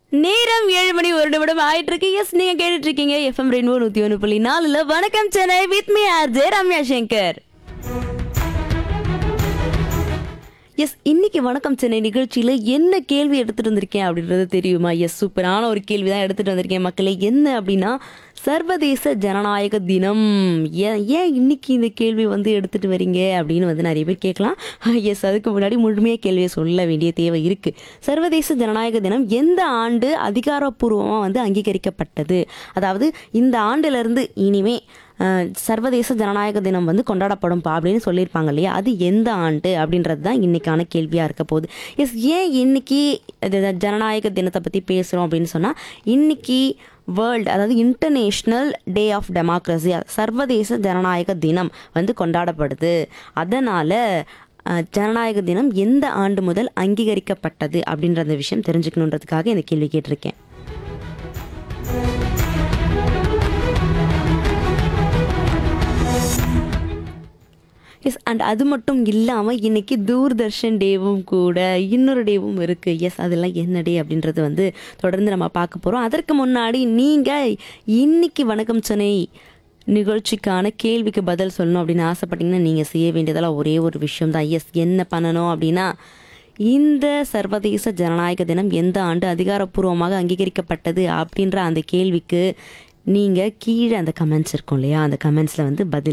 நேரம் ஏழு மணி ஒரு நிமிடம் ஆயிட்டு இருக்கு எஸ் நீங்க கேட்டுட்டு இருக்கீங்க எஃப்எம் ரெயின்போ நூத்தி ஒன்று புள்ளி நாலுல வணக்கம் Chennai with me RJ Ramya Shankar yes இன்னைக்கு வணக்கம் சென்னை நிகழ்ச்சியில் என்ன கேள்வி எடுத்துட்டு வந்திருக்கேன் அப்படின்றது தெரியுமா எஸ் சூப்பரான ஒரு கேள்வி தான் எடுத்துட்டு வந்திருக்கேன் மக்களே என்ன அப்படின்னா சர்வதேச ஜனநாயக தினம் ஏன் ஏன் இன்னைக்கு இந்த கேள்வி வந்து எடுத்துட்டு வரீங்க அப்படின்னு வந்து நிறைய பேர் கேட்கலாம் எஸ் அதுக்கு முன்னாடி முழுமையாக கேள்வியை சொல்ல வேண்டிய தேவை இருக்கு சர்வதேச ஜனநாயக தினம் எந்த ஆண்டு அதிகாரப்பூர்வமாக வந்து அங்கீகரிக்கப்பட்டது அதாவது இந்த ஆண்டிலிருந்து இனிமே அஹ், சர்வதேச ஜனநாயக தினம் வந்து கொண்டாடப்படும்பா அப்படின்னு சொல்லியிருப்பாங்க இல்லையா அது எந்த ஆண்டு அப்படின்றது தான் இன்னைக்கான கேள்வியாக இருக்க போகுது எஸ் ஏன் இன்னைக்கு இது ஜனநாயக தினத்தை பற்றி பேசுகிறோம் அப்படின்னு சொன்னால் இன்னைக்கு வேர்ல்டு அதாவது இன்டர்நேஷ்னல் டே ஆஃப் டெமோக்ரஸி சர்வதேச ஜனநாயக தினம் வந்து கொண்டாடப்படுது அதனால் ஜனநாயக தினம் எந்த ஆண்டு முதல் அங்கீகரிக்கப்பட்டது அப்படின்ற அந்த விஷயம் தெரிஞ்சுக்கணுன்றதுக்காக இந்த கேள்வி கேட்டிருக்கேன் எஸ் அண்ட் அது மட்டும் இல்லாமல் இன்னைக்கு தூர்தர்ஷன் டேவும் கூட இன்னொரு டேவும் இருக்குது எஸ் அதெல்லாம் என்ன டே அப்படின்றது வந்து தொடர்ந்து நம்ம பார்க்க போகிறோம் அதற்கு முன்னாடி நீங்கள் இன்னைக்கு வணக்கம் சென்னை நிகழ்ச்சிக்கான கேள்விக்கு பதில் சொல்லணும் அப்படின்னு ஆசைப்பட்டீங்கன்னா நீங்கள் செய்ய வேண்டியதெல்லாம் ஒரே ஒரு விஷயம் தான் எஸ் என்ன பண்ணணும் அப்படின்னா இந்த சர்வதேச ஜனநாயக தினம் எந்த ஆண்டு அதிகாரப்பூர்வமாக அங்கீகரிக்கப்பட்டது அப்படின்ற அந்த கேள்விக்கு நீங்கள் கீழே அந்த கமெண்ட்ஸ் இருக்கும் இல்லையா அந்த கமெண்ட்ஸில் வந்து பதில்